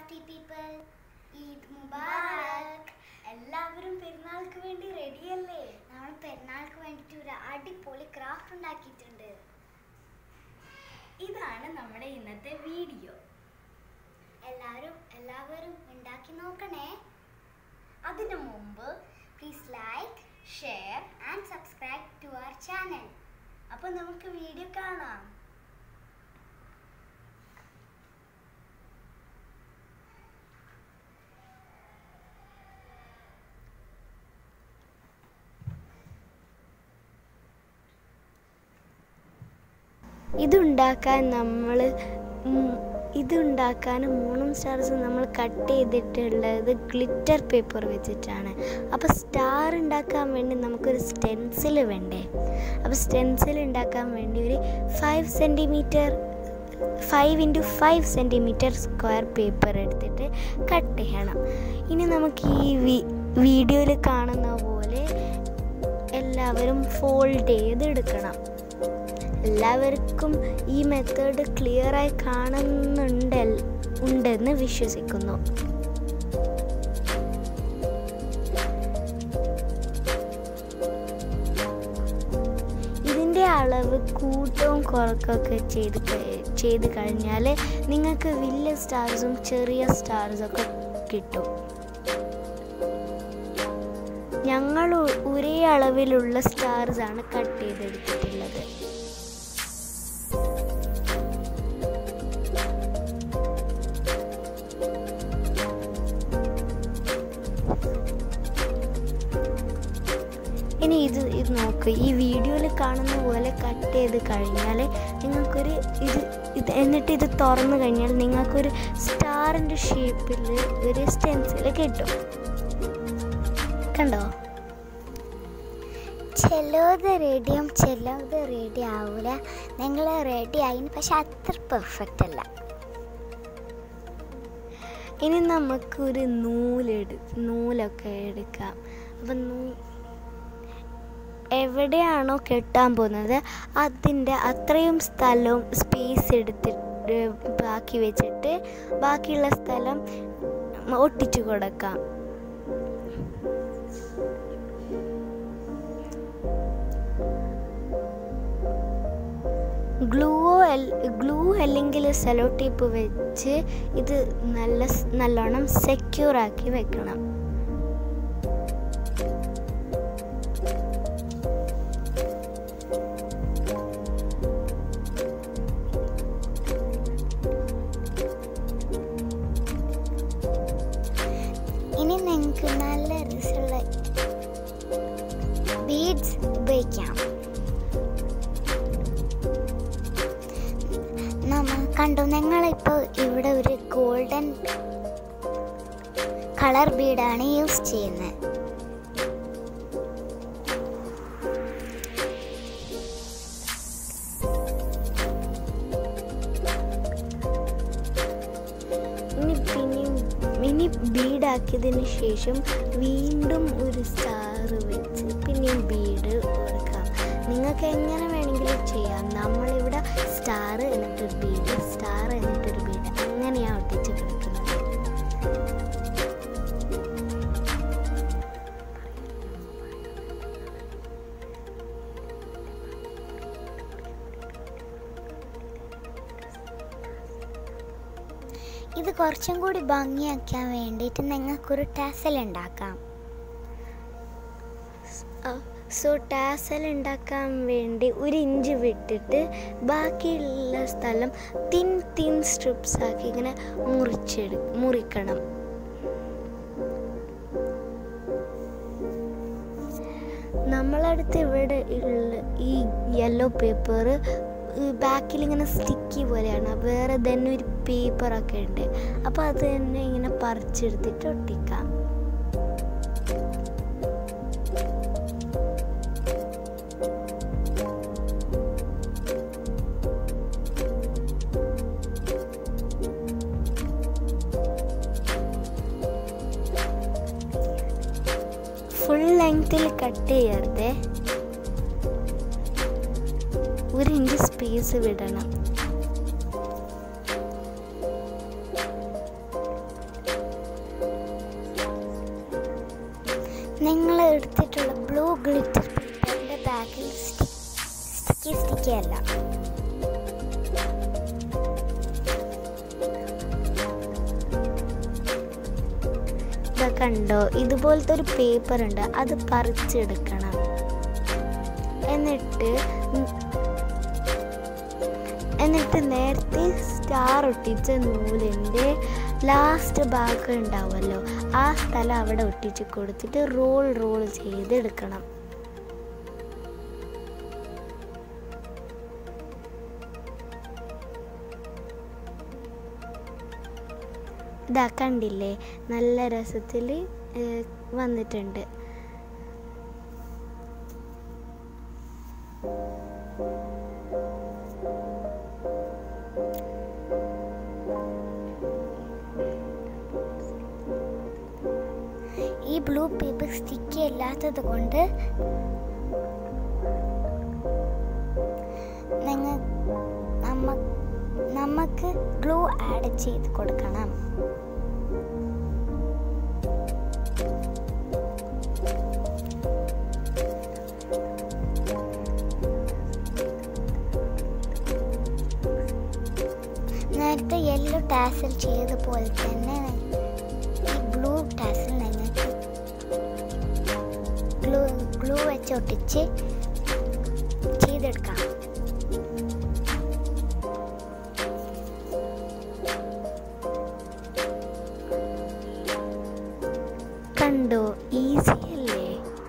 party people Eid Mubarak എല്ലാവരും പെരുന്നാൾക്ക് വേണ്ടി റെഡിയല്ലേ നമ്മൾ പെരുന്നാൾക്ക് വേണ്ടിയിട്ട് ഒരു അടിപൊളി ക്രാഫ്റ്റ് ഉണ്ടാക്കിയിട്ടുണ്ട് ഇതാണ് നമ്മുടെ ഇന്നത്തെ വീഡിയോ എല്ലാവരും എല്ലാവരും ഉണ്ടാക്കി നോക്കണേ അതിനു മുമ്പ് please like share and subscribe to our channel അപ്പൊ നമുക്ക് വീഡിയോ കാണാം ഇതുണ്ടാക്കാൻ നമ്മൾ ഇതുണ്ടാക്കാൻ മൂന്നും സ്റ്റാർസ് നമ്മൾ കട്ട് ചെയ്തിട്ടുള്ളത് ഗ്ലിറ്റർ പേപ്പർ വെച്ചിട്ടാണ് അപ്പോൾ സ്റ്റാർ ഉണ്ടാക്കാൻ വേണ്ടി നമുക്കൊരു സ്റ്റെൻസിൽ വേണ്ടേ അപ്പോൾ സ്റ്റെൻസിൽ ഉണ്ടാക്കാൻ വേണ്ടി ഒരു five centimetre five into five centimetre square paper എടുത്തിട്ട് കട്ട് ചെയ്യണം ഇനി നമുക്ക് ഈ വി വീഡിയോയിൽ കാണുന്ന പോലെ എല്ലാവരും ഫോൾഡ് ചെയ്ത് എടുക്കണം എല്ലാവർക്കും ഈ മെത്തേഡ് ക്ലിയറായി കാണുന്നുണ്ട് ഉണ്ടെന്ന് വിശ്വസിക്കുന്നു ഇതിൻ്റെ അളവ് കൂട്ടവും കുറക്കൊക്കെ ചെയ്ത് കഴി- ചെയ്ത് കഴിഞ്ഞാൽ നിങ്ങൾക്ക് വലിയ സ്റ്റാർസും ചെറിയ സ്റ്റാർസും ഒക്കെ കിട്ടും ഞങ്ങൾ ഒ- ഒരേ അളവിലുള്ള സ്റ്റാർസ് ആണ് കട്ട് ചെയ്തെടുത്തിട്ടുള്ളത് ഇനി ഇത് ഇത് നോക്ക് ഈ വീഡിയോയിൽ കാണുന്ന പോലെ കട്ട് ചെയ്ത് കഴിഞ്ഞാൽ നിങ്ങൾക്കൊരു ഇത് ഇത് എന്നിട്ട് ഇത് തുറന്നു കഴിഞ്ഞാൽ നിങ്ങൾക്കൊരു സ്റ്റാറിൻ്റെ ഷേപ്പിൽ ഒരു സ്റ്റെൻസിൽ കിട്ടും കണ്ടോ ചിലത് റെഡിയും ചിലത് റെഡി ആവില്ല നിങ്ങൾ റെഡി ആയിന് പക്ഷെ അത്ര പെർഫെക്റ്റ് അല്ല ഇനി നമുക്കൊരു നൂലെടു നൂലൊക്കെ എടുക്കാം അപ്പം നൂ എവിടെയാണോ കെട്ടാൻ പോകുന്നത് അതിൻ്റെ അത്രയും സ്ഥലവും സ്പേസ് എടുത്തിട്ട് ബാക്കി വെച്ചിട്ട് ബാക്കിയുള്ള സ്ഥലം ഒട്ടിച്ചു കൊടുക്കാം ഗ്ലൂവോ ഗ്ലൂ അല്ലെങ്കിൽ സെലോ ടേപ്പ് വെച്ച് ഇത് നല്ല സ്- നല്ലോണം സെക്യൂർ ആക്കി വെക്കണം ഇനി നിങ്ങൾക്ക് നല്ല രസമുള്ള ബീഡ്സ് ഉപയോഗിക്കാം നമ്മ കണ്ടു ഞങ്ങളിപ്പോൾ ഇവിടെ ഒരു ഗോൾഡൻ കളർ ബീഡാണ് യൂസ് ചെയ്യുന്നത് ഇനി പിന്നെയും ഇനി ബീഡാക്കിയതിന് ശേഷം വീണ്ടും ഒരു സ്റ്റാർ വെച്ച് പിന്നെയും ബീഡ് കൊടുക്കാം നിങ്ങൾക്ക് എങ്ങനെ വേണമെങ്കിലും ചെയ്യാം നമ്മളിവിടെ സ്റ്റാർ എന്നിട്ടൊരു ബീഡ് സ്റ്റാർ എന്നിട്ടൊരു ബീഡ് അങ്ങനെയാണ് ഒട്ടിച്ച് കൊടുക്കുന്നത് ഇത് കുറച്ചും കൂടി ഭംഗിയാക്കാൻ വേണ്ടിയിട്ട് നിങ്ങൾക്കൊരു ടാസൽ ഉണ്ടാക്കാം സോ ടാസൽ ഉണ്ടാക്കാൻ വേണ്ടി ഒരു ഇഞ്ച് വിട്ടിട്ട് ബാക്കിയുള്ള സ്ഥലം തിൻ തിൻ സ്ട്രിപ്സ് ആക്കി ഇങ്ങനെ മുറിച്ചെടു മുറിക്കണം നമ്മളടുത്ത് ഇവിടെ ഉള്ള ഈ യെല്ലോ പേപ്പർ ബാക്കിൽ ഇങ്ങനെ സ്റ്റിക്കി പോലെയാണ് വേറെ തന്നെ ഒരു പേപ്പറൊക്കെ ഉണ്ട് അപ്പോൾ അത് തന്നെ ഇങ്ങനെ പറിച്ചെടുത്തിട്ട് ഒട്ടിക്കാം ഫുൾ ലെങ്ത്തിൽ കട്ട് ചെയ്യരുതേ ഒരു ഇഞ്ച് സ്പേസ് വിടണം സ്റ്റിക്കി സ്റ്റിക്കി അല്ല ഇതാ കണ്ടോ ഇതുപോലത്തെ ഒരു പേപ്പർ ഉണ്ട് അത് പറിച്ചെടുക്കണം എന്നിട്ട് ഉം എന്നിട്ട് നേരത്തെ സ്റ്റാർ ഒട്ടിച്ച നൂലിൻ്റെ ലാസ്റ്റ് ഭാഗം ഉണ്ടാവുമല്ലോ ആ സ്ഥലം അവിടെ ഒട്ടിച്ച് കൊടുത്തിട്ട് റോൾ റോൾ ചെയ്തെടുക്കണം ഇതാ കണ്ടില്ലേ നല്ല രസത്തിൽ വന്നിട്ടുണ്ട് ഈ ബ്ലൂ പേപ്പർ സ്റ്റിക്കി അല്ലാത്തത് കൊണ്ട് നിങ്ങൾ നമ്മ നമുക്ക് ഗ്ലൂ ആഡ് ചെയ്ത് കൊടുക്കണം നേരത്തെ യെല്ലോ ടാസൽ ചെയ്തതുപോലെ തന്നെ ഈ ബ്ലൂ ടാസൽ നിങ്ങൾക്ക് ഗ്ലൂ ഗ്ലൂ വെച്ച് ഒട്ടിച്ച് ചെയ്തെടുക്കാം കണ്ടോ ഈസി അല്ലേ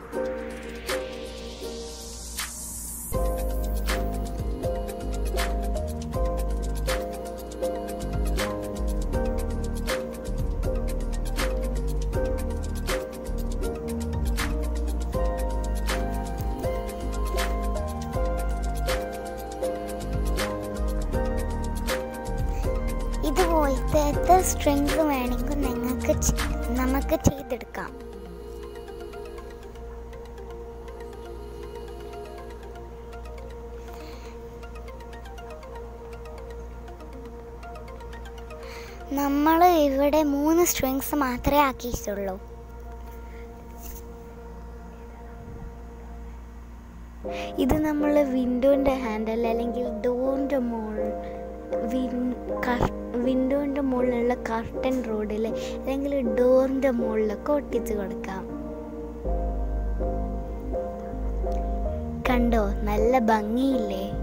ഇതുപോലത്തെ സ്ട്രിങ്സ് വേണമെങ്കിൽ നിങ്ങൾക്ക് ചെ- നമുക്ക് ചെയ്തെടുക്കാം നമ്മൾ ഇവിടെ മൂന്ന് സ്ട്രിങ്സ് മാത്രമേ ആക്കിയിട്ടുള്ളൂ ഇത് നമ്മൾ വിൻഡോൻ്റെ ഹാൻഡിൽ അല്ലെങ്കിൽ ഡോറിൻ്റെ മുകളിൽ വിൻഡോൻ്റെ മുകളിലുള്ള കർട്ടൻ റോഡിൽ അല്ലെങ്കിൽ ഡോറിൻ്റെ മുകളിലൊക്കെ ഒട്ടിച്ച് കൊടുക്കാം കണ്ടോ നല്ല ഭംഗിയില്ലേ